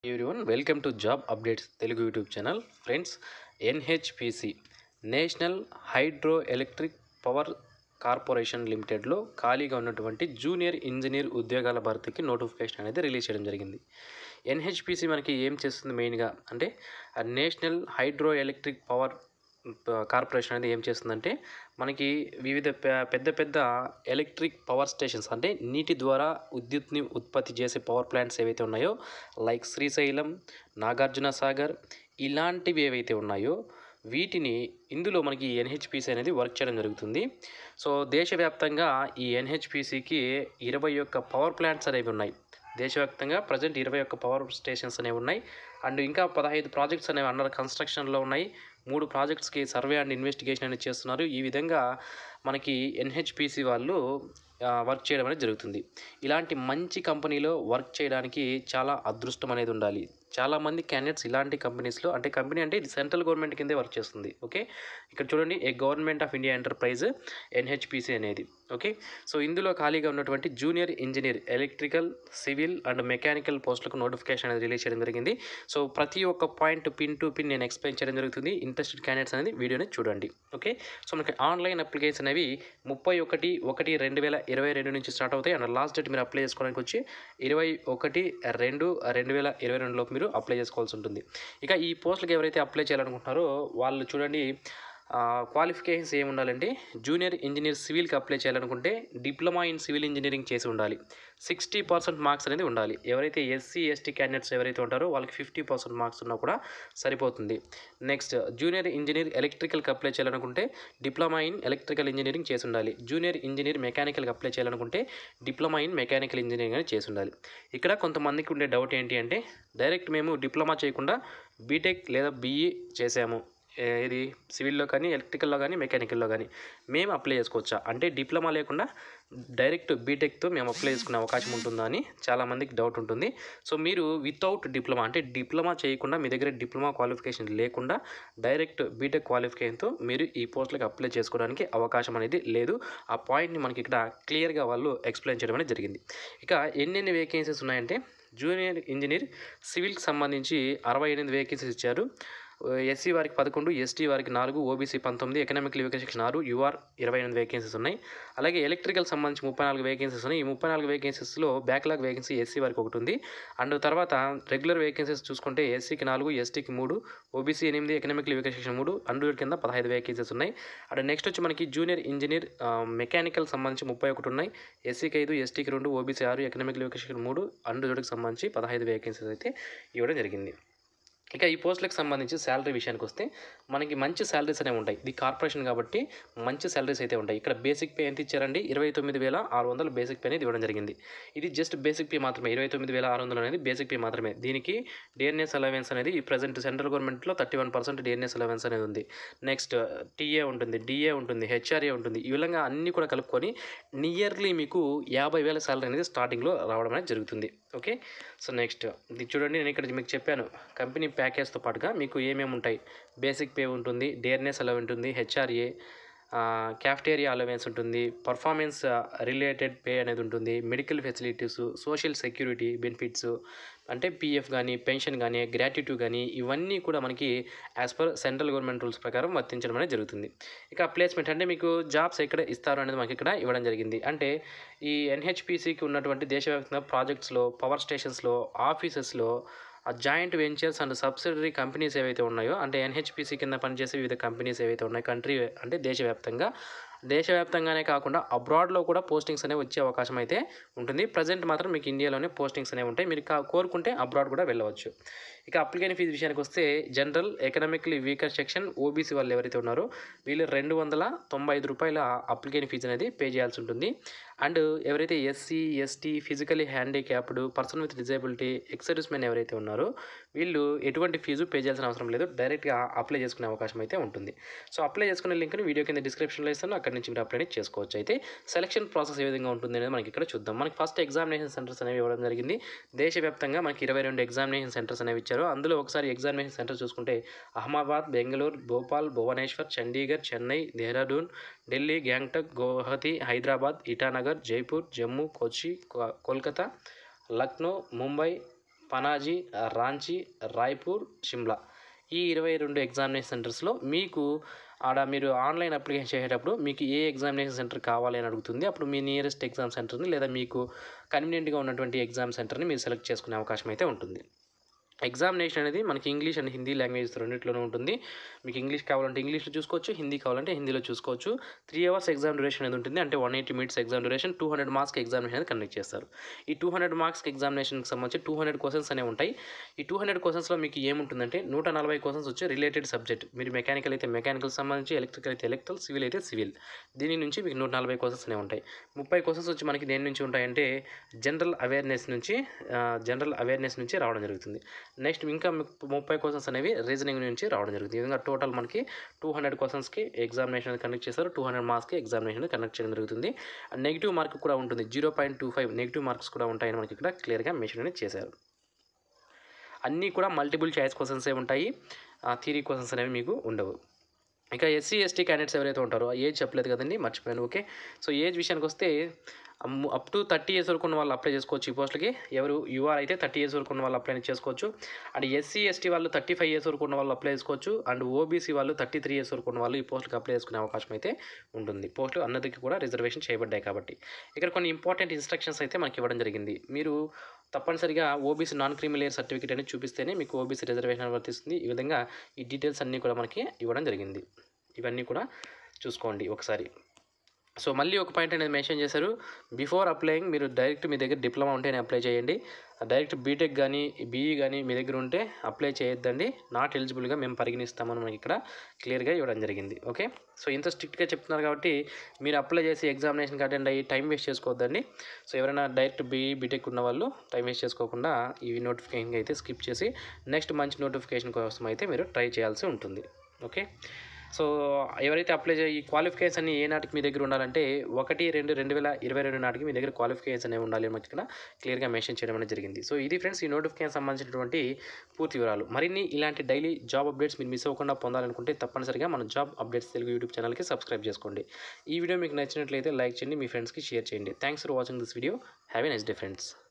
everyone welcome to job updates Telugu YouTube channel friends NHPC national hydro electric power corporation లిమిటెడ్లో ఖాళీగా ఉన్నటువంటి junior engineer ఉద్యోగాల భర్తీకి notification అనేది రిలీజ్ చేయడం జరిగింది ఎన్హెచ్పిసి మనకి ఏం చేస్తుంది మెయిన్గా అంటే ఆ national hydro electric power corporation అనేది ఏం చేస్తుందంటే మనకి వివిధ పె- పెద్ద పెద్ద ఎలక్ట్రిక్ పవర్ స్టేషన్స్ అంటే నీటి ద్వారా విద్యుత్ని ఉత్పత్తి చేసే పవర్ ప్లాంట్స్ ఏవైతే ఉన్నాయో లైక్ శ్రీశైలం నాగార్జున సాగర్ ఇలాంటివి ఏవైతే ఉన్నాయో వీటిని ఇందులో మనకి ఎన్హెచ్పిసి అనేది వర్క్ చేయడం జరుగుతుంది సో దేశవ్యాప్తంగా ఈ ఎన్హెచ్పిసికి ఇరవై ఒక్క పవర్ ప్లాంట్స్ అనేవి ఉన్నాయి దేశవ్యాప్తంగా ప్రజెంట్ ఇరవై ఒక్క పవర్ స్టేషన్స్ అనేవి ఉన్నాయి అండ్ ఇంకా పదహైదు ప్రాజెక్ట్స్ అనేవి అండర్ కన్స్ట్రక్షన్లో ఉన్నాయి మూడు ప్రాజెక్ట్స్కి సర్వే అండ్ ఇన్వెస్టిగేషన్ అనేది చేస్తున్నారు ఈ విధంగా మనకి ఎన్హెచ్పిసి వాళ్ళు ఆ, వర్క్ చేయడం అనేది జరుగుతుంది ఇలాంటి మంచి కంపెనీలో వర్క్ చేయడానికి చాలా అదృష్టం అనేది ఉండాలి చాలామంది క్యాండిడేట్స్ ఇలాంటి కంపెనీస్లో అంటే కంపెనీ అంటే ఇది సెంట్రల్ గవర్నమెంట్ కిందే వర్క్ చేస్తుంది ఓకే ఇక్కడ చూడండి a government of India enterprise NHPC అనేది ఓకే సో ఇందులో ఖాళీగా ఉన్నటువంటి junior engineer electrical civil and mechanical పోస్టులకు నోటిఫికేషన్ అనేది రిలీజ్ చేయడం జరిగింది సో ప్రతి ఒక్క పాయింట్ పిన్ టు పిన్ నేను ఎక్స్ప్లెయిన్ చేయడం జరుగుతుంది ఇంట్రెస్టెడ్ క్యాండిడేట్స్ అనేది వీడియోని చూడండి ఓకే సో మనకి ఆన్లైన్ అప్లికేషన్ అనేవి ముప్పై ఒకటి ఒకటి రెండు వేల ఇరవై రెండు నుంచి స్టార్ట్ అవుతాయి అండ్ లాస్ట్ డేట్ మీరు అప్లై చేసుకోవడానికి వచ్చి ఇరవై ఒకటి రెండు రెండు వేల ఇరవై రెండులోపు మీరు అప్లై చేసుకోవాల్సి ఉంటుంది ఇక ఈ పోస్టులకు ఎవరైతే అప్లై చేయాలనుకుంటున్నారో వాళ్ళు చూడండి క్వాలిఫికేషన్స్ ఏమి ఉండాలంటే జూనియర్ ఇంజనీర్ సివిల్కి అప్లై చేయాలనుకుంటే డిప్లొమా ఇన్ సివిల్ ఇంజనీరింగ్ చేసి ఉండాలి సిక్స్టీ పర్సెంట్ మార్క్స్ అనేది ఉండాలి ఎవరైతే ఎస్సీ ఎస్టీ క్యాండిడేట్స్ ఎవరైతే ఉంటారో వాళ్ళకి ఫిఫ్టీ పర్సెంట్ మార్క్స్ ఉన్నా కూడా సరిపోతుంది నెక్స్ట్ జూనియర్ ఇంజనీర్ ఎలక్ట్రికల్కి అప్లై చేయాలనుకుంటే డిప్లొమా ఇన్ ఎలక్ట్రికల్ ఇంజనీరింగ్ చేసి ఉండాలి జూనియర్ ఇంజనీర్ మెకానికల్కి అప్లై చేయాలనుకుంటే డిప్లొమా ఇన్ మెకానికల్ ఇంజనీరింగ్ అనేది చేసి ఉండాలి ఇక్కడ కొంతమందికి ఉండే డౌట్ ఏంటి అంటే డైరెక్ట్ మేము డిప్లొమా చేయకుండా బీటెక్ లేదా బీఈ చేసాము ఏ- ఇది సివిల్లో కానీ ఎలక్ట్రికల్లో కానీ మెకానికల్లో కానీ మేము అప్లై చేసుకోవచ్చా అంటే డిప్లొమా లేకుండా డైరెక్ట్ బీటెక్తో మేము అప్లై చేసుకునే అవకాశం ఉంటుందా అని చాలామందికి డౌట్ ఉంటుంది సో మీరు వితౌట్ డిప్లొమా అంటే డిప్లొమా చేయకుండా మీ దగ్గర డిప్లొమా క్వాలిఫికేషన్ లేకుండా డైరెక్ట్ బీటెక్ క్వాలిఫికేషన్తో మీరు ఈ పోస్టులకు అప్లై చేసుకోవడానికి అవకాశం అనేది లేదు ఆ పాయింట్ని మనకి ఇక్కడ క్లియర్గా వాళ్ళు ఎక్స్ప్లెయిన్ చేయడం అనేది జరిగింది ఇక ఎన్నెన్ని వేకెన్సీస్ ఉన్నాయంటే జూనియర్ ఇంజనీర్ సివిల్కి సంబంధించి అరవై ఎనిమిది వేకెన్సీస్ ఇచ్చారు ఎస్సీ వారికి పదకొండు ఎస్టీ వారికి నాలుగు ఓబీసీ పంతొమ్మిది ఎకనామిక్ సెక్షన్ ఆరు యూఆర్ ఇరవై ఎనిమిది వేకెన్సీస్ ఉన్నాయి అలాగే ఎలక్ట్రికల్ సంబంధించి ముప్పై నాలుగు వేకెన్సీస్ ఉన్నాయి ఈ ముప్పై నాలుగు వేకెన్సీస్లో బ్యాక్లాగ్ వేకెన్సీ ఎస్సీ వారికి ఒకటి ఉంది అండ్ తర్వాత రెగ్యులర్ వేకెన్సీస్ చూసుకుంటే ఎస్సీకి నాలుగు ఎస్టీకి మూడు ఓబీసీ ఎనిమిది ఎకనామిక్ సెక్షన్ మూడు అండ్ కింద పదహైదు వేకెన్సీస్ ఉన్నాయి అండ్ నెక్స్ట్ వచ్చి మనకి జూనియర్ ఇంజనీర్ మెకానికల్ సంబంధించి ముప్పై ఒకటి ఉన్నాయి ఎస్సీకి ఐదు ఎస్టీకి రెండు ఓబీసీ ఆరు ఎకనామిక్ సెక్షన్ మూడు అండ్ జోడికి సంబంధించి పదహైదు వేకెన్సీస్ అయితే ఇవ్వడం జరిగింది ఇక ఈ పోస్టులకు సంబంధించి శాలరీ విషయానికి వస్తే మనకి మంచి శాలరీస్ అనేవి ఉంటాయి ఇది కార్పొరేషన్ కాబట్టి మంచి శాలరీస్ అయితే ఉంటాయి ఇక్కడ బేసిక్ పే ఎంత ఇచ్చారండి ఇరవై తొమ్మిది వేల ఆరు వందలు బేసిక్ పే అనేది ఇవ్వడం జరిగింది ఇది జస్ట్ బేసిక్ పే మాత్రమే ఇరవై తొమ్మిది వేల ఆరు వందలు అనేది బేసిక్ పే మాత్రమే దీనికి డిఎన్ఎస్ అలవెన్స్ అనేది ఈ ప్రజెంట్ సెంట్రల్ గవర్నమెంట్లో thirty one percent dearness allowance అనేది ఉంది నెక్స్ట్ టీఏ ఉంటుంది డిఏ ఉంటుంది హెచ్ఆర్ఏ ఉంటుంది ఈ విధంగా అన్నీ కూడా కలుపుకొని నియర్లీ మీకు యాభై వేల శాలరీ అనేది స్టార్టింగ్లో రావడం అనేది జరుగుతుంది ఓకే సో నెక్స్ట్ ఇది చూడండి నేను ఇక్కడ మీకు చెప్పాను కంపెనీ ప్యాకేజ్తో పాటుగా మీకు ఏమేమి ఉంటాయి బేసిక్ పే ఉంటుంది డేర్నెస్ అలవ్ ఉంటుంది హెచ్ఆర్ఏ క్యాఫ్టేరియా అలవెన్స్ ఉంటుంది పర్ఫార్మెన్స్ రిలేటెడ్ పే అనేది ఉంటుంది medical facilities social security benefits అంటే పీఎఫ్ కానీ పెన్షన్ కానీ గ్రాట్యుటీ కానీ ఇవన్నీ కూడా మనకి as per central government rules ప్రకారం వర్తించడం అనేది జరుగుతుంది ఇక ప్లేస్మెంట్ అంటే మీకు జాబ్స్ ఎక్కడ ఇస్తారు అనేది మనకి ఇక్కడ ఇవ్వడం జరిగింది అంటే ఈ ఎన్హెచ్పిసికి ఉన్నటువంటి దేశవ్యాప్తంగా ప్రాజెక్ట్స్లో పవర్ స్టేషన్స్లో ఆఫీసెస్లో ఆ joint ventures and subsidiary companies ఏవైతే ఉన్నాయో అంటే ఎన్హెచ్పిసి కింద పనిచేసే వివిధ కంపెనీస్ ఏవైతే ఉన్నాయో కంట్రీ అంటే దేశవ్యాప్తంగా దేశవ్యాప్తంగానే కాకుండా అబ్రాడ్లో కూడా పోస్టింగ్స్ అనేవి వచ్చే అవకాశం అయితే ఉంటుంది ప్రజెంట్ మాత్రం మీకు ఇండియాలోనే పోస్టింగ్స్ అనేవి ఉంటాయి మీరు కా- కోరుకుంటే అబ్రాడ్ కూడా వెళ్ళవచ్చు ఇక అప్లికేషన్ ఫీజు విషయానికి వస్తే general economically weaker section OBC వాళ్ళు ఎవరైతే ఉన్నారో వీళ్ళు రెండు వందల తొంభై ఐదు రూపాయల అప్లికేషన్ ఫీజు అనేది పే చేయాల్సి ఉంటుంది అండ్ ఎవరైతే SC ST physically handicapped person with disability ex service men ఎవరైతే ఉన్నారో వీళ్ళు ఎటువంటి ఫీజు పే చేయాల్సిన అవసరం లేదు డైరెక్ట్గా అప్లై చేసుకునే అవకాశం అయితే ఉంటుంది సో అప్లై చేసుకునే లింక్ని వీడియో కింద డిస్క్రిప్షన్లో ఇస్తాను అక్కడి నుంచి మీరు అప్లై చేసుకోవచ్చు అయితే సెలక్షన్ ప్రాసెస్ ఏ విధంగా ఉంటుంది అనేది మనకి ఇక్కడ చూద్దాం మనకి ఫస్ట్ ఎగ్జామినేషన్ సెంటర్స్ అనేవి ఇవ్వడం జరిగింది దేశవ్యాప్తంగా మనకి ఇరవై రెండు ఎగ్జామినేషన్ సెంటర్స్ అనేవి ఇచ్చారు అందులో ఒకసారి ఎగ్జామినేషన్ సెంటర్ చూసుకుంటే అహ్మదాబాద్ బెంగళూరు భోపాల్ భువనేశ్వర్ చండీగఢ్ చెన్నై దేహ్రాదూన్ ఢిల్లీ గ్యాంగ్టక్ గువాహతి హైదరాబాద్ ఇటానగర్ జైపూర్ జమ్మూ కొచ్చి కో- కోల్కతా లక్నో ముంబై పనాజీ రాంచీ రాయ్పూర్ షిమ్లా ఈ ఇరవై రెండు ఎగ్జామినేషన్ సెంటర్స్లో మీకు ఆడ మీరు ఆన్లైన్ అప్లికేషన్ చేసేటప్పుడు మీకు ఏ ఎగ్జామినేషన్ సెంటర్ కావాలి అని అడుగుతుంది అప్పుడు మీ నియరెస్ట్ ఎగ్జామ్ సెంటర్ని లేదా మీకు కన్వీనియంట్గా ఉన్నటువంటి ఎగ్జామ్ సెంటర్ని మీరు సెలెక్ట్ చేసుకునే అవకాశం అయితే ఉంటుంది ఎగ్జామినేషన్ అనేది మనకి ఇంగ్లీష్ అండ్ హిందీ లాంగ్వేజ్ రెండింటిలోనే ఉంటుంది మీకు ఇంగ్లీష్ కావాలంటే ఇంగ్లీష్లో చూసుకోవచ్చు హిందీ కావాలంటే హిందీలో చూసుకోవచ్చు త్రీ అవర్స్ ఎగ్జామ్ డ్యూరేషన్ అనేది ఉంటుంది అంటే one eighty minutes exam duration two hundred మార్క్స్కి ఎగ్జామినేషన్ అనేది కండక్ట్ చేస్తారు ఈ టూ హండ్రెడ్ మార్క్స్కి ఎగ్జామినేషన్కి సంబంధించి టూ హండ్రెడ్ క్వశ్చన్స్ అనేవి ఉంటాయి ఈ టూ హండ్రెడ్ క్వశ్చన్స్లో మీకు ఏముంటుందంటే నూట నలభై క్వశ్చన్స్ వచ్చి రిలేటెడ్ సబ్జెక్ట్ మీరు మెకానికల్ అయితే మెకానికల్ సంబంధించి ఎలక్ట్రికల్ అయితే ఎలక్ట్రికల్ సివిల్ అయితే సివిల్ దీని నుంచి మీకు నూట నలభై క్వశ్చన్స్ అనేవి ఉంటాయి ముప్పై క్వశ్చన్స్ వచ్చి మనకి దేని నుంచి ఉంటాయంటే జనరల్ అవేర్నెస్ నుంచి జనరల్ అవేర్నెస్ నుంచి రావడం జరుగుతుంది నెక్స్ట్ ఇంకా మీకు ముప్పై క్వశ్చన్స్ అనేవి రీజనింగ్ నుంచి రావడం జరుగుతుంది ఈ విధంగా టోటల్ మనకి టూ హండ్రెడ్ క్వశ్చన్స్కి ఎగ్జామినేషన్ కండక్ట్ చేస్తారు టూ హండ్రెడ్ మార్క్స్కి ఎగ్జామినేషన్ కండక్ట్ చేయడం జరుగుతుంది నెగిటివ్ మార్క్ కూడా ఉంటుంది zero point two five negative marks కూడా ఉంటాయని మనకి ఇక్కడ క్లియర్గా మెన్షన్ అనేది చేశారు అన్నీ కూడా మల్టిపుల్ చాయిస్ క్వశ్చన్సే ఉంటాయి థీరీ క్వశ్చన్స్ అనేవి మీకు ఉండవు ఇక ఎస్సీ ఎస్టీ క్యాండిడేట్స్ ఎవరైతే ఉంటారో ఏజ్ చెప్పలేదు కదండి మర్చిపోయాను ఓకే సో ఏజ్ విషయానికి వస్తే అప్ టు థర్టీ ఇయర్స్ వరకు ఉన్న వాళ్ళు అప్లై చేసుకోవచ్చు ఈ పోస్టులకి ఎవరు యూఆర్ అయితే థర్టీ ఇయర్స్ వరకు ఉన్న వాళ్ళు అప్లై చేసుకోవచ్చు అండ్ ఎస్సీ ఎస్టీ వాళ్ళు థర్టీ ఫైవ్ ఇయర్స్ వరకు ఉన్న వాళ్ళు అప్లై చేసుకోవచ్చు అండ్ ఓబీసీ వాళ్ళు థర్టీ త్రీ ఇయర్స్ వరకు ఉన్న వాళ్ళు ఈ పోస్టులకు అప్లై చేసుకునే అవకాశం అయితే ఉంటుంది పోస్టులు అన్నదికి కూడా రిజర్వేషన్ చేయబడ్డాయి కాబట్టి ఇక్కడ కొన్ని ఇంపార్టెంట్ ఇన్స్ట్రక్షన్స్ అయితే మనకి ఇవ్వడం జరిగింది మీరు తప్పనిసరిగా ఓబీసీ నాన్ క్రిమిలేయర్ సర్టిఫికేట్ అనేది చూపిస్తేనే మీకు ఓబీసీ రిజర్వేషన్ వర్తిస్తుంది ఈ విధంగా ఈ డీటెయిల్స్ అన్నీ కూడా మనకి ఇవ్వడం జరిగింది ఇవన్నీ కూడా చూసుకోండి ఒకసారి సో మళ్ళీ ఒక పాయింట్ అనేది మెన్షన్ చేశారు బిఫోర్ అప్లయింగ్ మీరు డైరెక్ట్ మీ దగ్గర డిప్లొమా ఉంటేనే అప్లై చేయండి డైరెక్ట్ బీటెక్ కానీ బీఈ కానీ మీ దగ్గర ఉంటే అప్లై చేయొద్దండి నాట్ ఎలిజిబుల్గా మేము పరిగణిస్తామని మనకి ఇక్కడ క్లియర్గా ఇవ్వడం జరిగింది ఓకే సో ఇంత స్ట్రిక్ట్గా చెప్తున్నారు కాబట్టి మీరు అప్లై చేసి ఎగ్జామినేషన్కి అటెండ్ అయ్యి టైం వేస్ట్ చేసుకోవద్దండి సో ఎవరైనా డైరెక్ట్ బీఈ బీటెక్ ఉన్న వాళ్ళు టైం వేస్ట్ చేసుకోకుండా ఈ నోటిఫికేషన్ అయితే స్కిప్ చేసి నెక్స్ట్ మంచి నోటిఫికేషన్ కోసం అయితే మీరు ట్రై చేయాల్సి ఉంటుంది ఓకే సో ఎవరైతే అప్లై చేయ ఈ క్వాలిఫికేషన్ అన్ని ఏ నాటికి మీ దగ్గర ఉండాలంటే ఒకటి రెండు రెండు వేల ఇరవై రెండు నాటికి మీ దగ్గర క్వాలిఫికేషన్ అనేవి ఉండాలి మనకి ఇక్కడ క్లియర్గా మెన్షన్ చేయడం అనేది జరిగింది సో ఇది ఫ్రెండ్స్ ఈ నోటిఫికేషన్ సంబంధించినటువంటి పూర్తి వివరాలు మరిన్ని ఇలాంటి డైలీ జాబ్ అప్డేట్స్ మీరు మిస్ అవ్వకుండా పొందాలనుకుంటే తప్పనిసరిగా మన జాబ్ అప్డేట్స్ తెలుగు యూట్యూబ్ ఛానల్కి సబ్స్క్రైబ్ చేసుకోండి ఈ వీడియో మీకు నచ్చినట్లయితే లైక్ చేయండి మీ ఫ్రెండ్స్కి షేర్ చేయండి thanks for watching this video have a nice day friends